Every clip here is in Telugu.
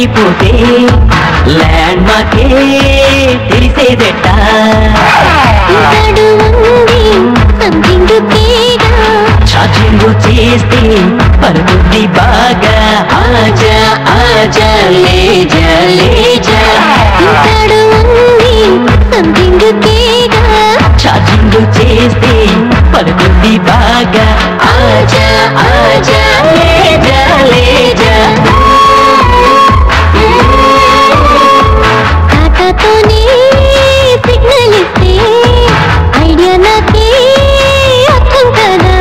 మరిచిపోతే ల్యాండ్ మార్కే తెలిసేదెట్ట ఇతడు ఉంది సంథింగ్ తేడా ఛార్జింగ్ చేస్తే పరుగుద్ది బాగా ఆజా ఆజా లేజా లేజా ఇతడు ఉంది సంథింగ్ తేడా ఛార్జింగ్ చేస్తే పరుగుద్ది బాగా ఆజా ఆజా లేజా లేజా తాతతోనే సిగ్నల్ ఇస్తే ఐడియా నాకే అర్థం కదా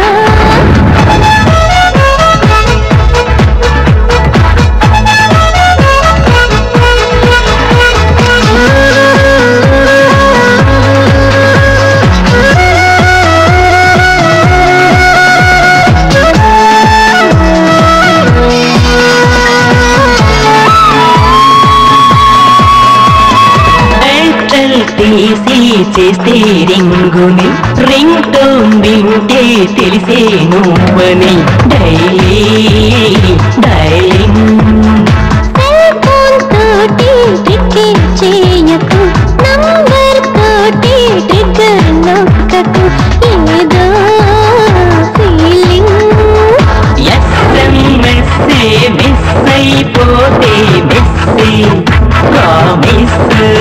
ఎయిర్టెల్ తీసి చేస్తే రింగుని రింగ్ టోన్ వింటే తెలిసే నువ్వని డైలీ డైలింగ్ సెల్ ఫోన్ తోటి ట్రిక్ చేయకు నంబర్ తోటి ట్రిగ్గర్ నొక్కకు ఏదో ఫీలింగ్ ఎస్ఎంఎస్ మిస్ అయిపోతే మిస్ ప్రామిస్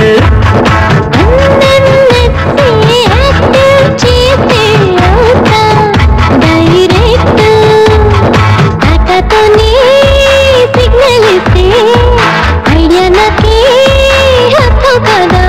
అందన్నట్టే యాక్టివ్ చేస్తే అవుతా డైరెక్ట్ తాతతోనే సిగ్నల్ ఇస్తే ఐడియా నాకే అర్థం కదా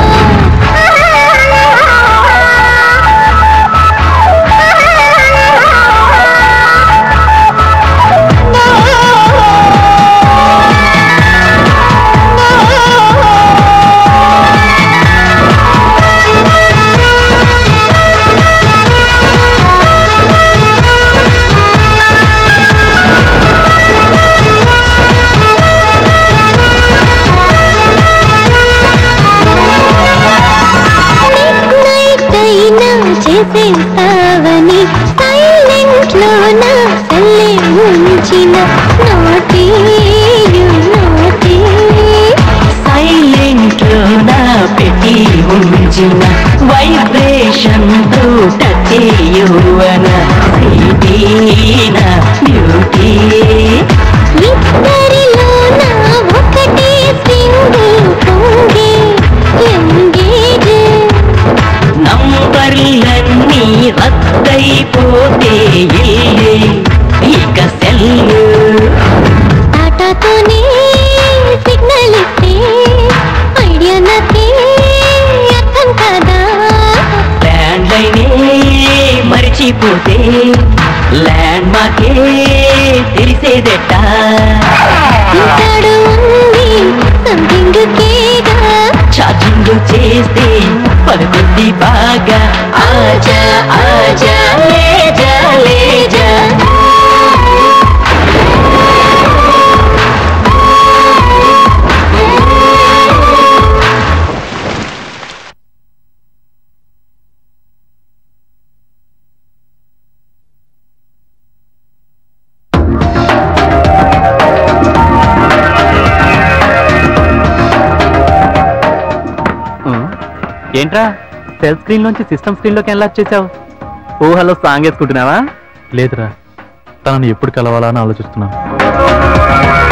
నైట్ అయినా చేసేస్తావని సైలెంట్ లో నా సెల్లే ఉంచిన నోటి నోటి సైలెంట్ నా పెట్టి ఉంచిన వైబ్రేషన్ తో టచ్ యువన బ్యూటీ ఇద్దరిలో నా ఒకటే సింగిల్ పొంగే ఎంగేజ్ నంబర్లన్నీ రద్దయిపోతే ఇల్లే ఇక సెల్లు టాటాతోనే సిగ్నల్ ఇస్తే ఐడియా నాకే అర్థం కదా ల్యాండ్ లైనే మరిచిపోతే ల్యాండ్ మార్కే తెలిసేదెట్ట ఇతడు ఉంది సంథింగ్ కేగా ఛార్జింగ్ చేస్తే పలుకుద్ది బాగా ఆజా ఆజా లేజా లేజా ఏంట్రా సెల్ స్క్రీన్ నుంచి సిస్టమ్ స్క్రీన్ లోకి ఎలా వచ్చేసావు ఊహలో సాంగ్ వేసుకుంటున్నావా లేదురా తనని ఎప్పుడు కలవాలా అని ఆలోచిస్తున్నాను